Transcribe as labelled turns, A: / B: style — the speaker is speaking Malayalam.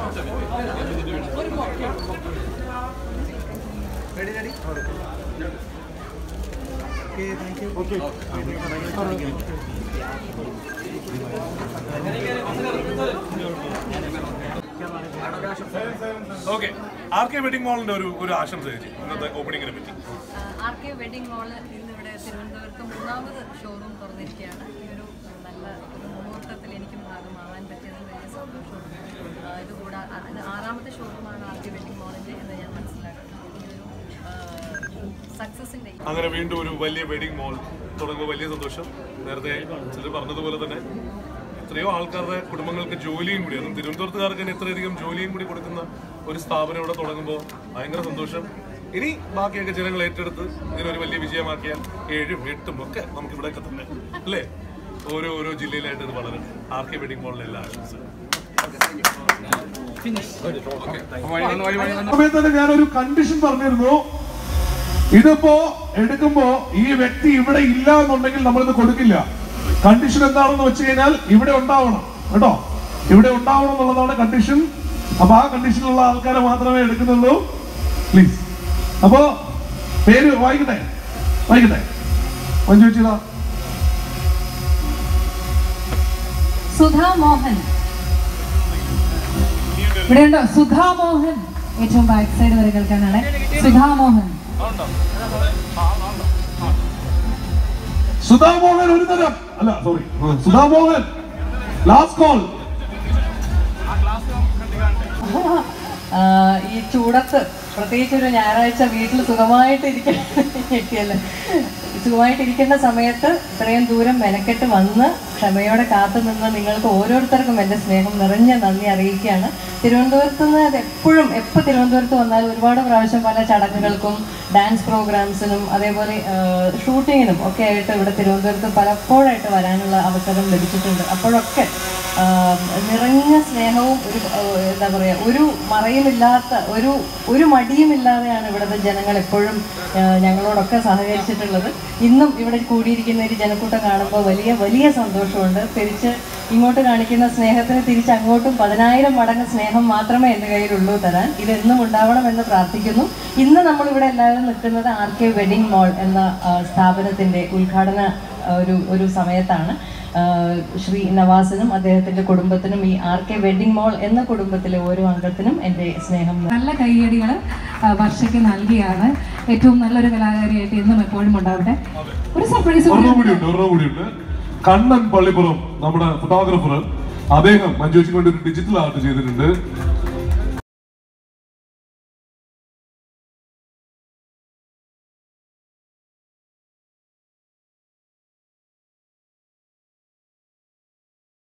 A: ഓക്കെ ആർ കെ വെഡിങ് മോളിന്റെ ഒരു ഒരു ആശംസ ചേച്ചി ഇന്നത്തെ ഓപ്പണിങ്ങിനെ പറ്റി
B: ആർ കെ വെഡിങ് മോള് ഇന്നിവിടെ തിരുവനന്തപുരത്ത് മൂന്നാമത് ഷോറൂം തുറന്നിരിക്കുകയാണ് ഈ ഒരു നല്ല ഒരു മുഹൂർത്തത്തിൽ എനിക്കും ഭാഗമാവാൻ പറ്റിയതിൽ വലിയ സന്തോഷമുണ്ട് ആ, ഇതുകൂടാതെ ആ- ഇത് ആറാമത്തെ ഷോറൂമാണ് ആർ കെ വെഡിങ് മോളിൻ്റെ എന്ന് ഞാൻ മനസ്സിലാക്കുന്നു ഈ ഒരു സക്സസിൻ്റെ
A: അങ്ങനെ വീണ്ടും ഒരു വലിയ വെഡിങ് മോൾ തുടങ്ങുമ്പോൾ വലിയ സന്തോഷം നേരത്തെ ചിലർ പറഞ്ഞതുപോലെ തന്നെ എത്രയോ ആൾക്കാരുടെ കുടുംബങ്ങൾക്ക് ജോലിയും കൂടി അതും തിരുവനന്തപുരത്തുകാർക്ക് തന്നെ ഇത്രയധികം ജോലിയും കൂടി കൊടുക്കുന്ന ഒരു സ്ഥാപനം ഇവിടെ തുടങ്ങുമ്പോൾ ഭയങ്കര സന്തോഷം ഇനി ബാക്കിയൊക്കെ ജനങ്ങൾ ഏറ്റെടുത്ത് ഇതിനൊരു വലിയ വിജയമാക്കിയാൽ ഏഴും എട്ടും ഒക്കെ നമുക്ക് ഇവിടെയൊക്കെ തന്നെ അല്ലേ ഓരോ ഓരോ ജില്ലയിലായിട്ട് ഇത് വളരും ആർ കെ വെഡിങ് മോളിലെ എല്ലാ ആശംസകളും
C: സമയത്ത് തന്നെ ഞാനൊരു കണ്ടീഷൻ പറഞ്ഞിരുന്നു ഇതിപ്പോ എടുക്കുമ്പോ ഈ വ്യക്തി ഇവിടെ ഇല്ല എന്നുണ്ടെങ്കിൽ നമ്മളിത് കൊടുക്കില്ല കണ്ടീഷൻ എന്താണെന്ന് വെച്ച് കഴിഞ്ഞാൽ ഇവിടെ ഉണ്ടാവണം കേട്ടോ ഇവിടെ ഉണ്ടാവണം എന്നുള്ളതാണ് കണ്ടീഷൻ അപ്പൊ ആ കണ്ടീഷനിലുള്ള ആൾക്കാരെ മാത്രമേ എടുക്കുന്നുള്ളൂ പ്ലീസ് അപ്പോ പേര് വായിക്കട്ടെ വായിക്കട്ടെ മഞ്ജു ചേച്ചിതാ
D: സുധാ മോഹൻ ഇവിടെ ഉണ്ടോ സുധാ മോഹൻ ഏറ്റവും ബാക്ക് സൈഡ് വരെ കേൾക്കാനാണ് സുധാ മോഹൻ
C: സുധാമോഹൻ ഒരു തരം അല്ല സോറി സുധാമോഹൻ ലാസ്റ്റ് കോൾ
D: ആ, ഈ ചൂടത്ത് പ്രത്യേകിച്ച് ഒരു ഞായറാഴ്ച വീട്ടിൽ സുഖമായിട്ട് ഇരിക്കാൻ ഞെട്ടിയല്ലേ സുഖമായിട്ടിരിക്കുന്ന സമയത്ത് ഇത്രയും ദൂരം മെനക്കെട്ട് വന്ന് ക്ഷമയോടെ കാത്തു നിന്ന് നിങ്ങൾക്ക് ഓരോരുത്തർക്കും എൻ്റെ സ്നേഹം നിറഞ്ഞ നന്ദി അറിയിക്കുകയാണ് തിരുവനന്തപുരത്ത് നിന്ന് അത് എപ്പോഴും എപ്പോൾ തിരുവനന്തപുരത്ത് വന്നാലും ഒരുപാട് പ്രാവശ്യം പല ചടങ്ങുകൾക്കും ഡാൻസ് പ്രോഗ്രാംസിനും അതേപോലെ ഷൂട്ടിങ്ങിനും ഒക്കെ ആയിട്ട് ഇവിടെ തിരുവനന്തപുരത്ത് പലപ്പോഴായിട്ട് വരാനുള്ള അവസരം ലഭിച്ചിട്ടുണ്ട് അപ്പോഴൊക്കെ ആ, നിറഞ്ഞ സ്നേഹവും ഒരു ആ, എന്താ പറയുക ഒരു മറയുമില്ലാത്ത ഒരു ഒരു മടിയുമില്ലാതെയാണ് ഇവിടുത്തെ ജനങ്ങൾ എപ്പോഴും ആ, ഞങ്ങളോടൊക്കെ സഹകരിച്ചിട്ടുള്ളത് ഇന്നും ഇവിടെ കൂടിയിരിക്കുന്ന ഒരു ജനക്കൂട്ടം കാണുമ്പോൾ വലിയ വലിയ സന്തോഷമുണ്ട് തിരിച്ച് ഇങ്ങോട്ട് കാണിക്കുന്ന സ്നേഹത്തിന് തിരിച്ച് അങ്ങോട്ടും പതിനായിരം മടങ്ങ് സ്നേഹം മാത്രമേ എൻ്റെ കയ്യിലുള്ളൂ തരാൻ ഇതെന്നും ഉണ്ടാവണമെന്ന് പ്രാർത്ഥിക്കുന്നു ഇന്ന് നമ്മളിവിടെ എല്ലാവരും നിൽക്കുന്നത് ആർ കെ വെഡിങ് മോൾ എന്ന ആ, സ്ഥാപനത്തിൻ്റെ ഉദ്ഘാടന ആ, ഒരു ഒരു സമയത്താണ് ആ, ശ്രീ നവാസിനും അദ്ദേഹത്തിന്റെ കുടുംബത്തിനും ഈ ആർ കെ വെഡിങ് മോൾ എന്ന കുടുംബത്തിലെ ഓരോ അംഗത്തിനും എൻ്റെ സ്നേഹം
E: നല്ല കൈയടികൾ വർഷയ്ക്ക് നൽകിയാണ് ഏറ്റവും നല്ലൊരു കലാകാരിയായിട്ട് എന്നും എപ്പോഴും ഉണ്ടാവട്ടെ ഒരു സർപ്രൈസ്
C: ഒരെണ്ണം കൂടിയുണ്ട് ഒരെണ്ണം കൂടിയുണ്ട് കണ്ണൻ പള്ളിപ്പുറം നമ്മുടെ ഫോട്ടോഗ്രാഫർ അദ്ദേഹം മഞ്ജുവച്ചിക്ക് വേണ്ടി ഒരു ഡിജിറ്റൽ ആർട്ട് ചെയ്തിട്ടുണ്ട്